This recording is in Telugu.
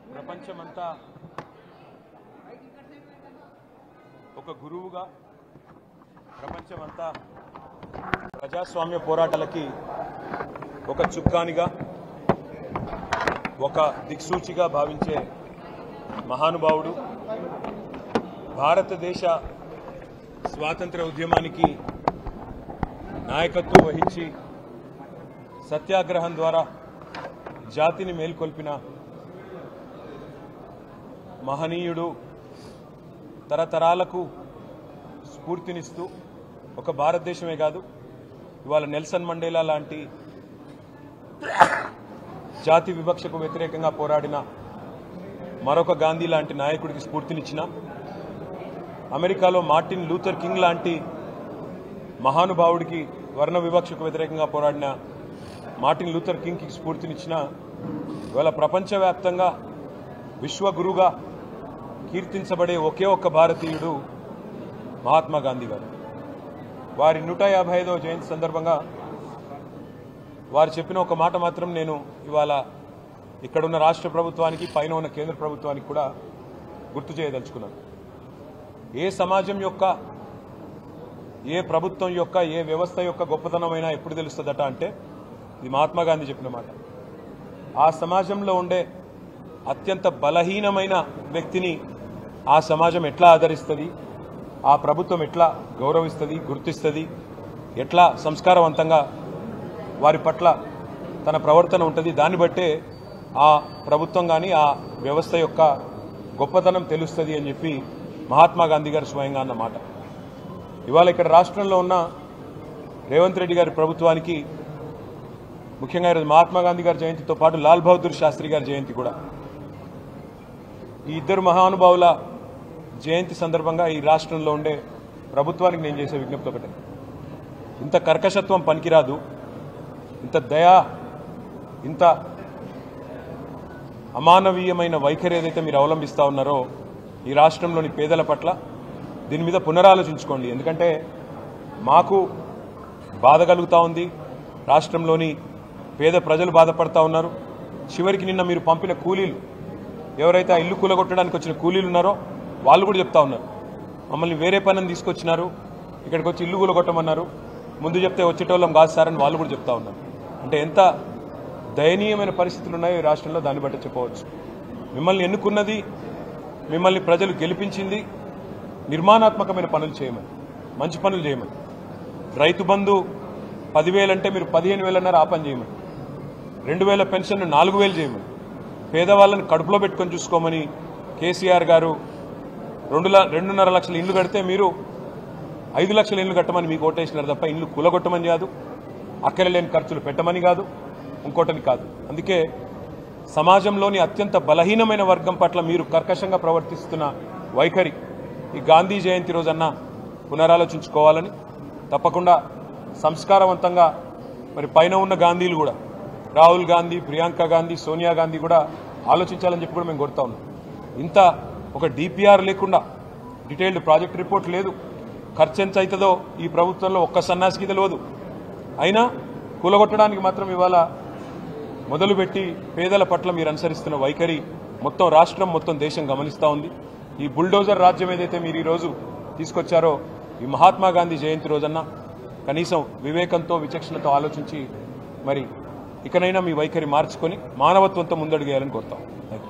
ప్రపంచమంతా ఒక గురువుగా ప్రపంచమంతా ప్రజాస్వామ్య పోరాటాలకి ఒక చుక్కానిగా ఒక దిక్సూచిగా భావించే మహానుభావుడు భారతదేశ స్వాతంత్ర ఉద్యమానికి నాయకత్వం వహించి సత్యాగ్రహం ద్వారా జాతిని మేల్కొల్పిన మహనీయుడు తరతరాలకు స్ఫూర్తినిస్తూ ఒక భారతదేశమే కాదు ఇవాళ నెల్సన్ మండేలా లాంటి జాతి వివక్షకు వ్యతిరేకంగా పోరాడిన మరొక గాంధీ లాంటి నాయకుడికి స్ఫూర్తినిచ్చిన అమెరికాలో మార్టిన్ లూథర్ కింగ్ లాంటి మహానుభావుడికి వర్ణ వివక్షకు వ్యతిరేకంగా పోరాడిన మార్టిన్ లూథర్ కింగ్కి స్ఫూర్తినిచ్చిన ఇవాళ ప్రపంచవ్యాప్తంగా విశ్వగురుగా కీర్తించబడే ఒకే ఒక్క భారతీయుడు మహాత్మా గాంధీ గారు వారి నూట యాభై ఐదవ జయంతి సందర్భంగా వారు చెప్పిన ఒక మాట మాత్రం నేను ఇవాళ ఇక్కడున్న రాష్ట్ర ప్రభుత్వానికి పైన ఉన్న కేంద్ర ప్రభుత్వానికి కూడా గుర్తు చేయదలుచుకున్నాను ఏ సమాజం యొక్క ఏ ప్రభుత్వం యొక్క ఏ వ్యవస్థ యొక్క గొప్పతనమైనా ఎప్పుడు తెలుస్తుందట అంటే ఇది మహాత్మా గాంధీ చెప్పిన మాట ఆ సమాజంలో ఉండే అత్యంత బలహీనమైన వ్యక్తిని ఆ సమాజం ఎట్లా ఆదరిస్తుంది ఆ ప్రభుత్వం ఎట్లా గౌరవిస్తుంది గుర్తిస్తుంది ఎట్లా సంస్కారవంతంగా వారి పట్ల తన ప్రవర్తన ఉంటుంది దాన్ని బట్టే ఆ ప్రభుత్వం కానీ ఆ వ్యవస్థ యొక్క గొప్పతనం తెలుస్తుంది అని చెప్పి మహాత్మా గాంధీ గారు స్వయంగా అన్న మాట ఇవాళ ఇక్కడ రాష్ట్రంలో ఉన్న రేవంత్ రెడ్డి గారి ప్రభుత్వానికి ముఖ్యంగా ఈరోజు మహాత్మా గాంధీ గారి జయంతితో పాటు లాల్ బహదూర్ శాస్త్రి గారి జయంతి కూడా ఈ ఇద్దరు మహానుభావుల జయంతి సందర్భంగా ఈ రాష్ట్రంలో ఉండే ప్రభుత్వానికి నేను చేసే విజ్ఞప్తి ఒకటే ఇంత కర్కశత్వం పనికిరాదు ఇంత దయా ఇంత అమానవీయమైన వైఖరి ఏదైతే మీరు అవలంబిస్తా ఉన్నారో ఈ రాష్ట్రంలోని పేదల పట్ల దీని మీద పునరాలోచించుకోండి ఎందుకంటే మాకు బాధ కలుగుతూ ఉంది రాష్ట్రంలోని పేద ప్రజలు బాధపడతా ఉన్నారు చివరికి నిన్న మీరు పంపిన కూలీలు ఎవరైతే ఆ ఇల్లు కూలగొట్టడానికి వచ్చిన కూలీలు ఉన్నారో వాళ్ళు కూడా చెప్తా ఉన్నారు మమ్మల్ని వేరే పనిని తీసుకొచ్చినారు ఇక్కడికి వచ్చి ఇల్లు కూలగొట్టమన్నారు ముందు చెప్తే వచ్చేటోళ్ళం కాదు సార్ అని వాళ్ళు కూడా చెప్తా ఉన్నారు అంటే ఎంత దయనీయమైన పరిస్థితులు ఉన్నాయో ఈ రాష్ట్రంలో దాన్ని బట్టి చెప్పవచ్చు మిమ్మల్ని ఎన్నుకున్నది మిమ్మల్ని ప్రజలు గెలిపించింది నిర్మాణాత్మకమైన పనులు చేయమని మంచి పనులు చేయమని రైతు బంధు పదివేలంటే మీరు పదిహేను వేలన్నర ఆ పని చేయమని రెండు వేల పెన్షన్ నాలుగు వేలు చేయమని పేదవాళ్ళని కడుపులో పెట్టుకొని చూసుకోమని కేసీఆర్ గారు రెండు ల- రెండున్నర లక్షల ఇల్లు కడితే మీరు ఐదు లక్షల ఇల్లు కట్టమని మీకు ఓటేసినారు తప్ప ఇల్లు కూలగొట్టమని కాదు అక్కర లేని ఖర్చులు పెట్టమని కాదు ఇంకోటని కాదు అందుకే సమాజంలోని అత్యంత బలహీనమైన వర్గం పట్ల మీరు కర్కశంగా ప్రవర్తిస్తున్న వైఖరి ఈ గాంధీ జయంతి రోజన్నా పునరాలోచించుకోవాలని తప్పకుండా సంస్కారవంతంగా మరి పైన ఉన్న గాంధీలు కూడా రాహుల్ గాంధీ ప్రియాంక గాంధీ సోనియా గాంధీ కూడా ఆలోచించాలని చెప్పి కూడా మేము కోరుతా ఉన్నాం ఇంత ఒక డిపిఆర్ లేకుండా డీటెయిల్డ్ ప్రాజెక్ట్ రిపోర్ట్ లేదు ఖర్చు ఎంత అవుతుందో ఈ ప్రభుత్వంలో ఒక్క సన్నాసికి తెలియదు అయినా కూలగొట్టడానికి మాత్రం ఇవాళ మొదలుపెట్టి పేదల పట్ల మీరు అనుసరిస్తున్న వైఖరి మొత్తం రాష్ట్రం మొత్తం దేశం గమనిస్తూ ఉంది ఈ బుల్డోజర్ రాజ్యం ఏదైతే మీరు ఈరోజు తీసుకొచ్చారో ఈ మహాత్మా గాంధీ జయంతి రోజన్నా కనీసం వివేకంతో విచక్షణతో ఆలోచించి మరి ఇకనైనా మీ వైఖరి మార్చుకొని మానవత్వంతో ముందడుగేయాలని కోరుతాం థ్యాంక్ యూ